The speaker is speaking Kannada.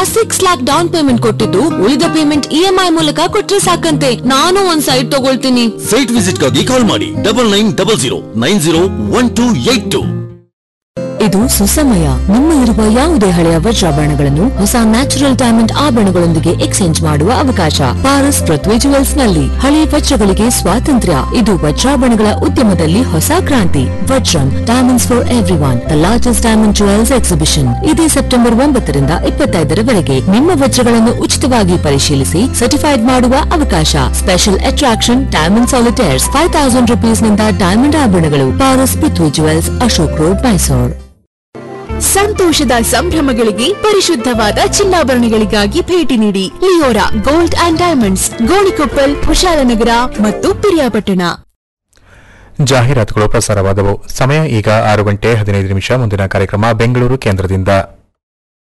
ಸಿಕ್ಸ್ ಲ್ಯಾಕ್ ಡೌನ್ ಪೇಮೆಂಟ್ ಕೊಟ್ಟಿದ್ದು ಉಳಿದ ಪೇಮೆಂಟ್ ಇ ಎಂ ಐ ಮೂಲಕ ಕೊಟ್ರೆ ಸಾಕಂತೆ ನಾನು ಒಂದ್ ಸೈಟ್ ತಗೊಳ್ತೀನಿ ಸೈಟ್ ವಿಸಿಟ್ಗಾಗಿ ಕಾಲ್ ಮಾಡಿ double nine double zero nine zero one two eight two ಇದು ಸುಸಮಯ ನಿಮ್ಮಲ್ಲಿರುವ ಯಾವುದೇ ಹಳೆಯ ವಜ್ರಾಭರಣಗಳನ್ನು ಹೊಸ ನ್ಯಾಚುರಲ್ ಡೈಮಂಡ್ ಆಭರಣಗಳೊಂದಿಗೆ ಎಕ್ಸ್ಚೇಂಜ್ ಮಾಡುವ ಅವಕಾಶ ಪಾರಸ್ ಪೃಥ್ವಿ ಜುವೆಲ್ಸ್ ನಲ್ಲಿ ಹಳೆಯ ವಜ್ರಗಳಿಗೆ ಸ್ವಾತಂತ್ರ್ಯ ಇದು ವಜ್ರಾಭರಣಗಳ ಉದ್ಯಮದಲ್ಲಿ ಹೊಸ ಕ್ರಾಂತಿ Vajram diamonds for everyone the largest diamond jewels exhibition ಇದೇ ಸೆಪ್ಟೆಂಬರ್ ಒಂಬತ್ತರಿಂದ ಇಪ್ಪತ್ತೈದರವರೆಗೆ ನಿಮ್ಮ ವಜ್ರಗಳನ್ನು ಉಚಿತವಾಗಿ ಪರಿಶೀಲಿಸಿ ಸರ್ಟಿಫೈಡ್ ಮಾಡುವ ಅವಕಾಶ special attraction diamond solitaires five thousand rupees ನಿಂದ ಡೈಮಂಡ್ ಆಭರಣಗಳು ಪಾರಸ್ ಪೃಥ್ವಿ ಜುವೆಲ್ಸ್ ಅಶೋಕ್ ರೋಡ್ ಮೈಸೂರು ಸಂತೋಷದ ಸಂಭ್ರಮಗಳಿಗೆ ಪರಿಶುದ್ಧವಾದ ಚಿನ್ನಾಭರಣಗಳಿಗಾಗಿ ಭೇಟಿ ನೀಡಿ Leora gold and diamonds Gonikoppal Kushalnagar ಮತ್ತು ಪಿರಿಯಾಪಟ್ಟಣ ಜಾಹೀರಾತುಗಳು ಪ್ರಸಾರವಾದವು ಸಮಯ ಈಗ ಆರು ಗಂಟೆ ಹದಿನೈದು ನಿಮಿಷ ಮುಂದಿನ ಕಾರ್ಯಕ್ರಮ ಬೆಂಗಳೂರು ಕೇಂದ್ರದಿಂದ